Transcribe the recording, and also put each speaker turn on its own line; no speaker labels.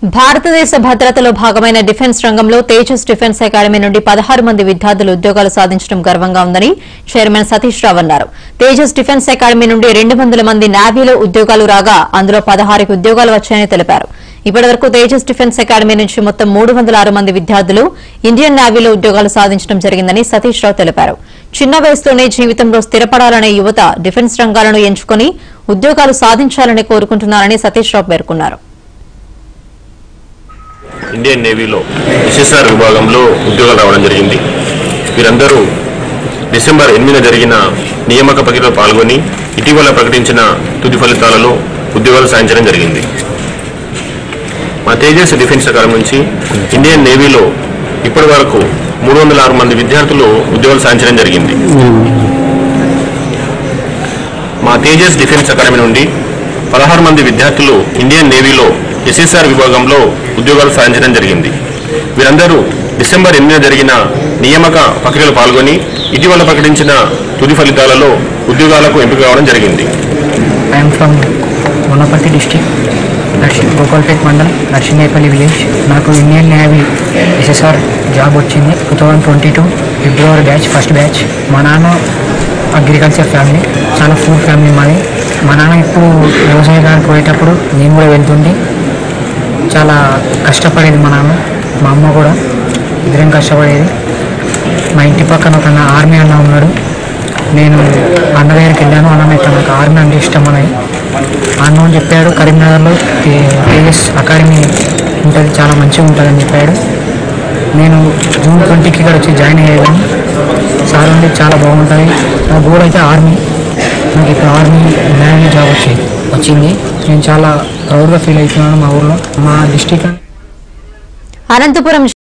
భారతదేశ భద్రతలో భాగమైన డిఫెన్స్ రంగంలో తేజస్ డిఫెన్స్ అకాడమీ నుండి పదహారు మంది విద్యార్థులు ఉద్యోగాలు సాధించడం గర్వంగా ఉందని చైర్మన్ సతీష్ రావు అన్నారు తేజస్ డిఫెన్స్ అకాడమీ నుండి రెండు వందల మంది నావీలో ఉద్యోగాలు రాగా అందులో పదహారుకి ఉద్యోగాలు వచ్చాయని తెలిపారు ఇప్పటివరకు తేజస్ డిఫెన్స్ అకాడమీ నుంచి మొత్తం మూడు వందల ఆరు మంది విద్యార్థులు ఇండియన్ నావీలో ఉద్యోగాలు సాధించడం జరిగిందని సతీష్ రావు తెలిపారు చిన్న వయసులోనే జీవితంలో స్థిరపడాలనే యువత డిఫెన్స్ రంగాలను ఎంచుకుని ఉద్యోగాలు సాధించాలని కోరుకుంటున్నారని సతీష్ రావు పేర్కొన్నారు
ఇండియన్ నేవీలో ఎస్ఎస్ఆర్ విభాగంలో ఉద్యోగాలు రావడం జరిగింది వీరందరూ డిసెంబర్ ఎనిమిదిన జరిగిన నియామక ప్రక్రియలో పాల్గొని ఇటీవల ప్రకటించిన తుది ఫలితాలలో ఉద్యోగాలు సాధించడం జరిగింది మా తేజస్ డిఫెన్స్ అకాడమీ నుంచి ఇండియన్ నేవీలో ఇప్పటి వరకు మూడు వందల ఆరు మంది విద్యార్థులు ఉద్యోగాలు సాధించడం జరిగింది మా తేజస్ డిఫెన్స్ అకాడమీ నుండి పదహారు మంది విద్యార్థులు ఇండియన్ నేవీలో ఎస్ఎస్ఆర్ విభాగంలో ఉద్యోగాలు సాధించడం జరిగింది వీరందరూ డిసెంబర్ ఎనిమిదిన జరిగిన నియామక ప్రక్రియలో పాల్గొని ఇటీవల ప్రకటించిన తుది ఫలితాలలో ఉద్యోగాలకు ఎంపిక కావడం జరిగింది
I'm from Wanaparthy district Narsing Gopalpet mandal Narsingapalli village నాకు ఇండియన్ నేవీ ఎస్ఎస్ఆర్ జాబ్ వచ్చింది two thousand twenty two February batch first batch మా నాన్న అగ్రికల్చర్ ఫ్యామిలీ చాలా ఫుడ్ ఫ్యామిలీ మాది మా నాన్న ఇప్పుడు వ్యవసాయకానికి పోయేటప్పుడు నేను కూడా వెళ్తుండే చాలా కష్టపడేది మా నాన్న మా అమ్మ కూడా ఇద్దరం కష్టపడేది మా ఇంటి పక్కన ఒక అన్న ఆర్మీ అన్న ఉన్నాడు నేను అన్న దగ్గరికి వెళ్ళాను అన్న నాకు నాకు ఆర్మీ అంటే ఇష్టం అని అన్న అని చెప్పాడు కరీంనగర్లో కేఎస్ అకాడమీ ఉంటుంది చాలా మంచిగా ఉంటుందని చెప్పాడు నేను జూన్ ట్వంటీకి ఇక్కడ వచ్చి జాయిన్ అయ్యాను సార్ నుండి చాలా బాగుంటుంది నా గోల్ అయితే ఆర్మీ నాకు ఇప్పుడు ఆర్మీ నేవీ జాబ్ వచ్చి వచ్చింది నేను చాలా ప్రౌడ్గా ఫీల్ అవుతున్నాను మా ఊర్లో మా డిస్టిక్
అనంతపురం